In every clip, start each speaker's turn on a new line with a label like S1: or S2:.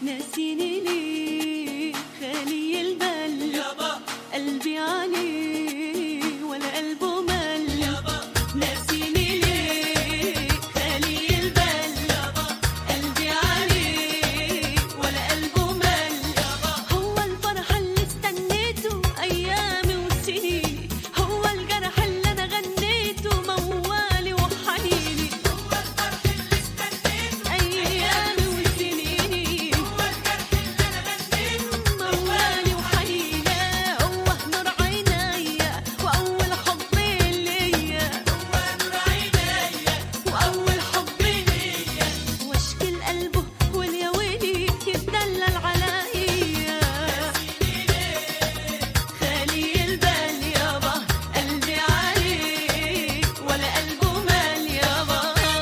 S1: ناسيني ليه خالي البال
S2: يابا
S1: قلبي عليه ولا قلبه مل ناسيني ليه خالي البال قلبي عليه ولا قلبه مل هو الفرح اللي استنيته ايامي وسنيني هو الجرح اللي انا غنيته موالي وحنيني
S2: هو الفرح اللي استنيته
S1: ايامي وسنيني
S2: هو الجرح اللي انا غنيته
S1: موالي وحنيني هو نور عينيا واول حب ليا
S2: هو نور عينيا
S1: واول حب ليا واشكي لقلبه واليا ويلي يتدلل عليا خالي البال يابا قلبي عليه ولا قلبه مال يابا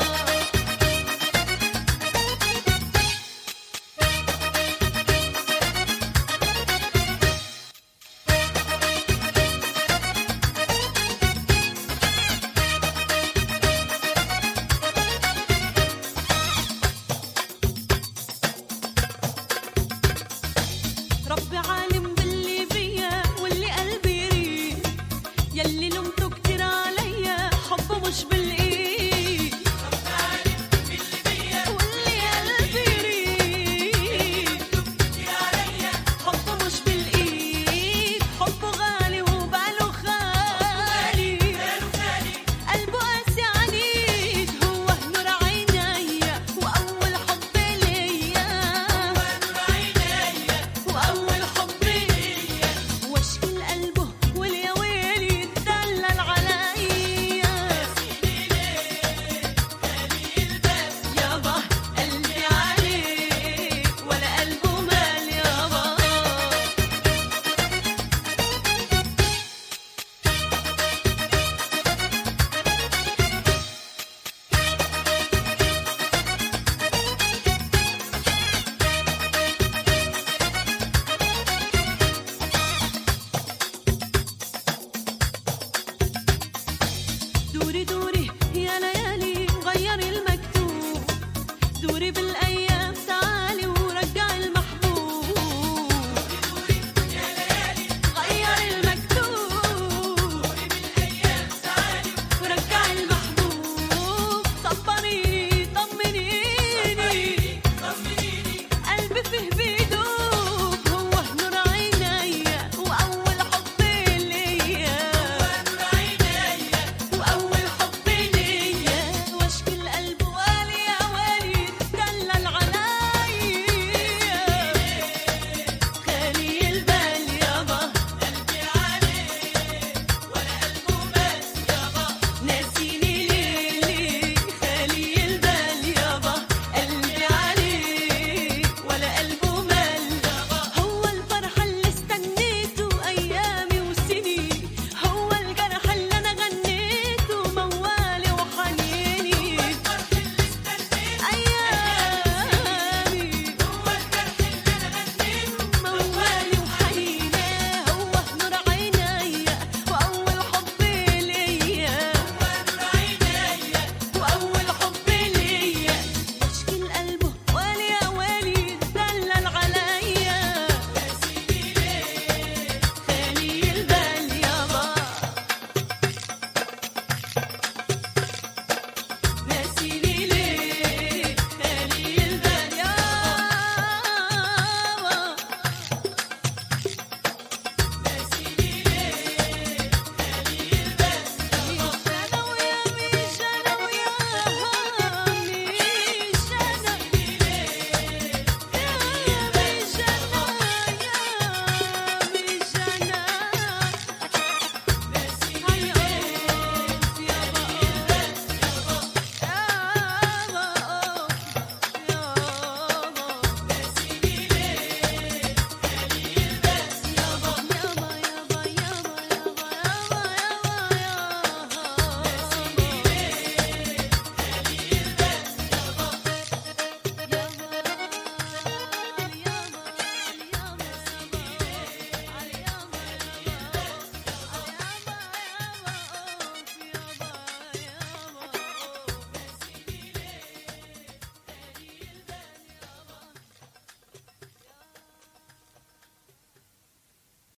S1: ربي عالم باللي بيا واللي قلبي يريد يلي لومته كتير عليا حبه مش بالايد
S2: اللي بيا
S1: واللي قلبي يريد
S2: كتير عليا
S1: حبه مش بالايد حبه غالي وباله خالي
S2: قالوا خالي
S1: قلبه قاسي عنيد هو نور عينيا واول حب ليا
S2: نور عينيا
S1: واول حب ليا واشكي لقلبه واليا ويلي يتدلل عليا يابا قلبي عليه ولا قلبه مال يابا دوري دوري